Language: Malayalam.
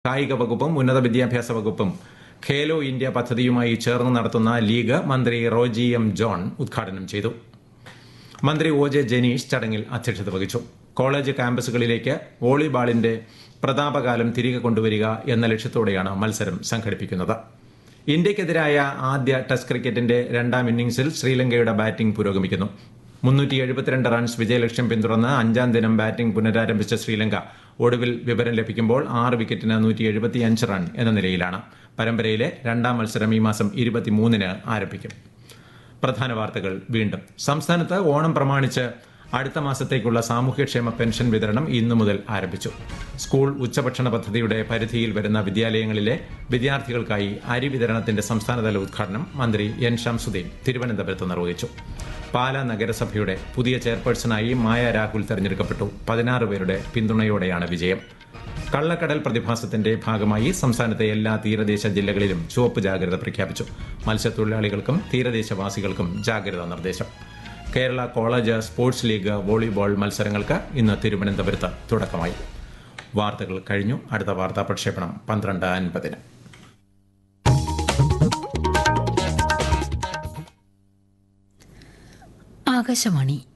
കായിക വകുപ്പും ഉന്നത വിദ്യാഭ്യാസ വകുപ്പും ഖേലോ ഇന്ത്യ പദ്ധതിയുമായി ചേർന്ന് നടത്തുന്ന ലീഗ് മന്ത്രി റോജി എം ജോൺ ഉദ്ഘാടനം ചെയ്തു മന്ത്രി ഒ ജെ ജനീഷ് ചടങ്ങിൽ അധ്യക്ഷത വഹിച്ചു കോളേജ് ക്യാമ്പസുകളിലേക്ക് വോളിബാളിന്റെ പ്രതാപകാലം തിരികെ കൊണ്ടുവരിക എന്ന ലക്ഷ്യത്തോടെയാണ് മത്സരം സംഘടിപ്പിക്കുന്നത് ഇന്ത്യക്കെതിരായ ആദ്യ ടെസ്റ്റ് ക്രിക്കറ്റിന്റെ രണ്ടാം ഇന്നിംഗ്സിൽ ശ്രീലങ്കയുടെ ബാറ്റിംഗ് പുരോഗമിക്കുന്നു മുന്നൂറ്റി എഴുപത്തിരണ്ട് റൺസ് വിജയലക്ഷ്യം പിന്തുടർന്ന് അഞ്ചാം ദിനം ബാറ്റിംഗ് പുനരാരംഭിച്ച ശ്രീലങ്ക ഒടുവിൽ വിവരം ലഭിക്കുമ്പോൾ ആറ് വിക്കറ്റിന് നൂറ്റി എഴുപത്തിയഞ്ച് റൺ എന്ന നിലയിലാണ് പരമ്പരയിലെ രണ്ടാം മത്സരം ഈ മാസം ഇരുപത്തിമൂന്നിന് ആരംഭിക്കും പ്രധാന വാർത്തകൾ വീണ്ടും സംസ്ഥാനത്ത് ഓണം പ്രമാണിച്ച് അടുത്ത മാസത്തേക്കുള്ള സാമൂഹ്യക്ഷേമ പെൻഷൻ വിതരണം ഇന്നു മുതൽ ആരംഭിച്ചു സ്കൂൾ ഉച്ചഭക്ഷണ പദ്ധതിയുടെ പരിധിയിൽ വരുന്ന വിദ്യാലയങ്ങളിലെ വിദ്യാർത്ഥികൾക്കായി അരി വിതരണത്തിന്റെ സംസ്ഥാനതല ഉദ്ഘാടനം മന്ത്രി എൻ ഷംസുദ്ദീൻ തിരുവനന്തപുരത്ത് നിർവഹിച്ചു പാലാ നഗരസഭയുടെ പുതിയ ചെയർപേഴ്സണായി മായ രാഹുൽ തെരഞ്ഞെടുക്കപ്പെട്ടു പതിനാറ് പേരുടെ പിന്തുണയോടെയാണ് വിജയം കള്ളക്കടൽ പ്രതിഭാസത്തിന്റെ ഭാഗമായി സംസ്ഥാനത്തെ എല്ലാ തീരദേശ ജില്ലകളിലും ചുവപ്പ് ജാഗ്രത പ്രഖ്യാപിച്ചു മത്സ്യത്തൊഴിലാളികൾക്കും തീരദേശവാസികൾക്കും ജാഗ്രതാ നിർദ്ദേശം Kerala college sports league volleyball മത്സരങ്ങൾക്ക് ഇന്ന് തിരുവനന്തപുരത്ത് തുടക്കമായി വാർത്തകൾ കഴിഞ്ഞു അടുത്ത വാർത്താ പ്രക്ഷേപണം പന്ത്രണ്ട് അൻപതിന് ആകാശവാണി